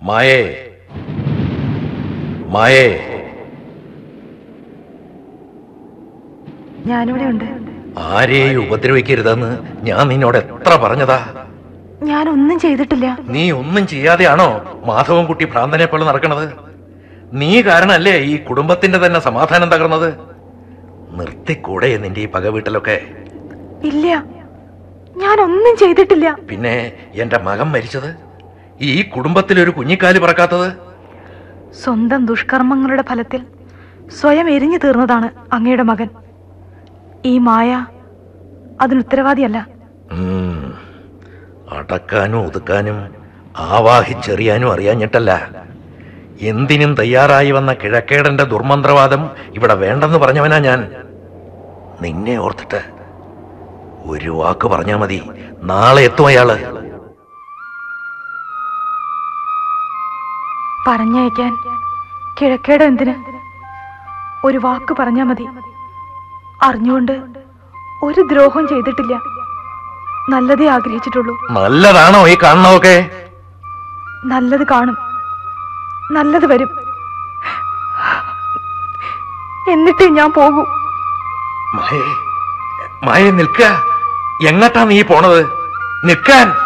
മായേ മായേ ഞാനിവിടെ ഉണ്ട് ആരെയും ഉപദ്രവിക്കരുതെന്ന് ഞാൻ നിന്നോട് എത്ര പറഞ്ഞതാ ഞാനൊന്നും ചെയ്തിട്ടില്ല നീ ഒന്നും ചെയ്യാതെയാണോ മാധവൻകുട്ടി ഭ്രാന്തനെ പോലെ നടക്കണത് നീ കാരണല്ലേ ഈ കുടുംബത്തിന്റെ തന്നെ സമാധാനം തകർന്നത് നിർത്തിക്കൂടെ നിന്റെ ഈ പക വീട്ടിലൊക്കെ ഇല്ല ഞാനൊന്നും ചെയ്തിട്ടില്ല പിന്നെ എന്റെ മകൻ മരിച്ചത് ഈ കുടുംബത്തിലൊരു കുഞ്ഞിക്കാല് പറക്കാത്തത് സ്വന്തം ദുഷ്കർമ്മങ്ങളുടെ ഫലത്തിൽ സ്വയം എരിഞ്ഞു തീർന്നതാണ് അങ്ങയുടെ മകൻ ഈ മായ അതിന് ഉത്തരവാദിയല്ല ഉം. അടക്കാനും ഒതുക്കാനും ആവാഹിച്ചെറിയാനും അറിയാഞ്ഞിട്ടല്ല എന്തിനും തയ്യാറായി വന്ന കിഴക്കേടന്റെ ദുർമന്ത്രവാദം ഇവിടെ വേണ്ടെന്ന് പറഞ്ഞവനാ ഞാൻ നിന്നെ ഓർത്തിട്ട് ഒരു വാക്ക് പറഞ്ഞാ മതി നാളെ എത്തും അയാള് പറഞ്ഞയക്കാൻ കിഴക്കേടം എന്തിന് ഒരു വാക്ക് പറഞ്ഞാ മതി അറിഞ്ഞുകൊണ്ട് ഒരു ദ്രോഹം ചെയ്തിട്ടില്ല നല്ലതേ ആഗ്രഹിച്ചിട്ടുള്ളൂ നല്ലതാണോ ഈ കാണണമൊക്കെ നല്ലത് കാണും നല്ലത് വരും എന്നിട്ടേ ഞാൻ പോകൂ മായേ മായെ നിൽക്ക എങ്ങട്ടാ നീ പോണത് നിൽക്കാൻ